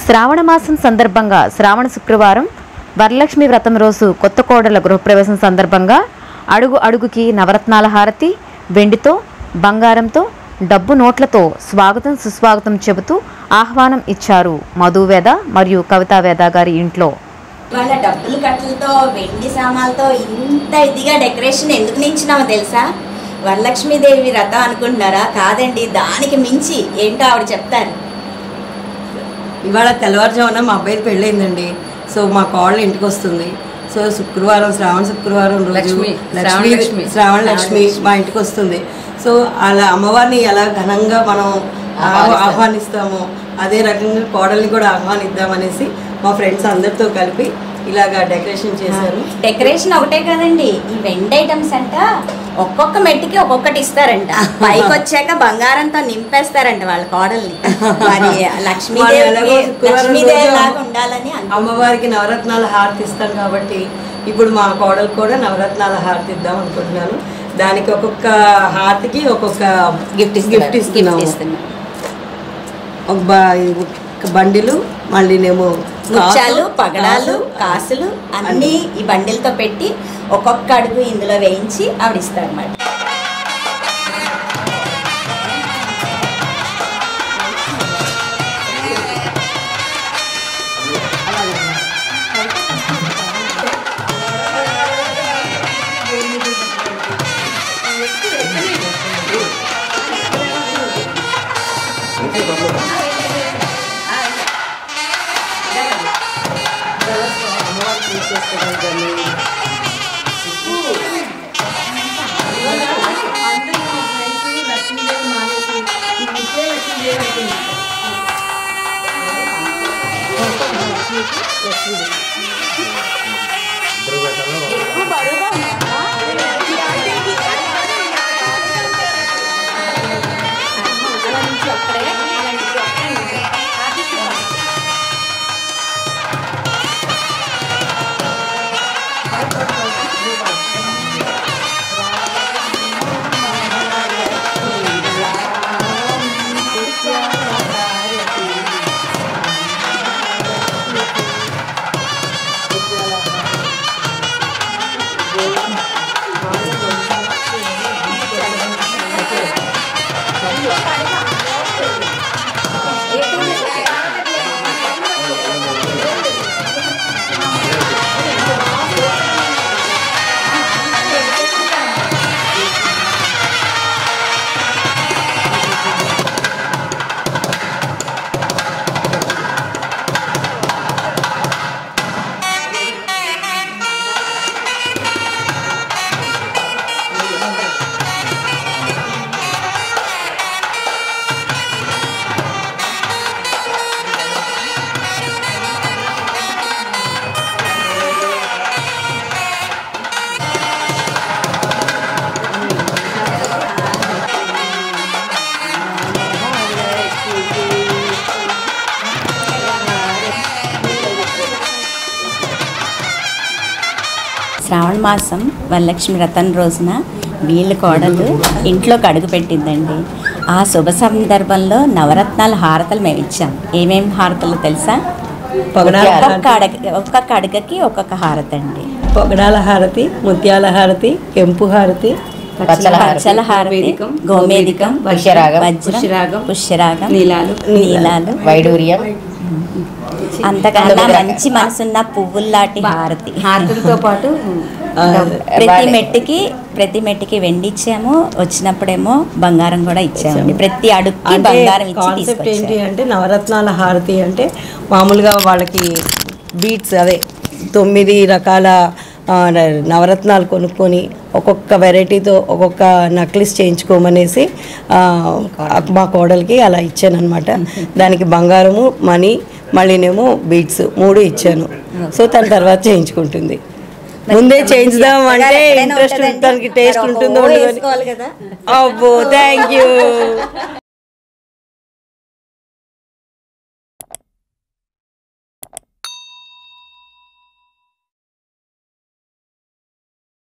శ్రావణ మాసం సందర్భంగా శ్రావణ శుక్రవారం వరలక్ష్మి వ్రతం రోజు కొత్త కోడల గృహప్రవేశం సందర్భంగా అడుగు అడుగుకి నవరత్నాల హారతి వెండితో బంగారంతో డబ్బు నోట్లతో స్వాగతం సుస్వాగతం చెబుతూ ఆహ్వానం ఇచ్చారు మధువేద మరియు కవితావేద గారి ఇంట్లో వాళ్ళ డబ్బులు కట్టలతో వెండి సామాన్లతో ఇంత ఇదిగా డెకరేషన్ ఎందుకు నించినామో తెలుసా వరలక్ష్మీదేవి రథం అనుకుంటున్నారా కాదండి దానికి మించి ఏంటో ఆవిడ చెప్తారు ఇవాళ తెల్లవారుజామున మా అబ్బాయి పెళ్ళయిందండి సో మా కోడలు ఇంటికి వస్తుంది సో శుక్రవారం శ్రావణ శుక్రవారం రోజు లక్ష్మి, శ్రావణ లక్ష్మి లక్ష్మి. శ్రావణ లక్ష్మి మా ఇంటికి వస్తుంది సో అలా అమ్మవారిని ఎలా ఘనంగా మనం ఆ- ఆహ్వానిస్తాం. ఆహ్వానిస్తామో అదే రకంగా కోడల్ని కూడా ఆహ్వానిద్దామనేసి మా ఫ్రెండ్స్ అందరితో కలిపి ఇలాగా డెకరేషన్ చేశారు డెకరేషన్ ఒకటే కదండి ఈ వెండి ఐటమ్స్ అంట ఒక్కొక్క మెట్టుకి ఒక్కొక్కటి ఇస్తారంట పైకి వచ్చాక బంగారంతో నింపేస్తారంట వాళ్ళ కోడల్ని మరి వాళ్ళు లక్ష్మీదేవి ఎలాగో శుక్రవారం లక్ష్మీదేవి రోజు లాగా ఉండాలని అనుకుంటున్నాం. అమ్మవారికి నవరత్నాల హారతి ఇస్తాం కాబట్టి ఇప్పుడు మా కోడలు కూడా నవరత్నాల హారతి ఇద్దాం అనుకుంటున్నాను దానికి ఒక్కొక్క హారతికి ఒక్కొక్క గిఫ్ట్ గిఫ్ట్ గిఫ్ట్ ఇస్తున్నాము ఇస్తున్నాం ఒక బ- ఒక బండిలు మళ్ళీనేమో ముత్యాలు కాసు, పగడాలు కాసు, కాసులు అన్నీ ఈ బండిలతో పెట్టి ఒక్కొక్క అడుగు ఇందులో వేయించి ఆవిడ ఇస్తారు అన్నమాట శ్రావణ మాసం వరలక్ష్మి వ్రతం రోజున వీళ్ళ కోడలు ఇంట్లోకి అడుగు పెట్టిందండి ఆ శుభ సందర్భంలో నవరత్నాల హారతలు మేము ఇచ్చాం ఏమేమి హారతలు తెలుసా పొగడాల ఒక్కొక్క హారతి అడగ ఒక్కొక్క అడగకి ఒక్కొక్క హారతి అండి పొగడాల హారతి ముత్యాల హారతి కెంపు హారతి పచ్చల హారతి, పచ్చల హారతి గోమేదికం, గోమేదికం పుష్యరాగం, వజ్రం పుష్యరాగం, పుష్యరాగం నీలాలు, నీలాలు వైడూర్యం అంతకన్నా మంచి మనసున్న పువ్వుల్లాంటి హారతి హారతులతో పాటు ఆ, ప్రతి బాలే. మెట్టుకి ప్రతి మెట్టుకి వెండి ఇచ్చాము వచ్చినప్పుడేమో బంగారం కూడా ఇచ్చామండి ప్రతి అడుగుకి అంటే బంగారం ఇచ్చి కాన్సెప్ట్ ఏంటి తీసుకొచ్చాము అంటే నవరత్నాల హారతి అంటే మామూలుగా వాళ్ళకి బీట్స్ అదే తొమ్మిది రకాల ఆ, న- నవరత్నాలు కొనుక్కొని ఒక్కొక్క వెరైటీతో ఒక్కొక్క నక్లిస్ చేయించుకోమనేసి ఆ, మా కోడలికి అలా ఇచ్చాను అనమాట దానికి బంగారము మనీ మళ్ళీనేమో బీట్స్ మూడు ఇచ్చాను సో తన తర్వాత చేయించుకుంటుంది ముందే చేయించుదాం అంటే ఇంట్రెస్ట్ దానికి టేస్ట్ ఉంటుందో ఉండదో అని. వేసుకోవాలి కదా అబ్బో థ్యాంక్ యూ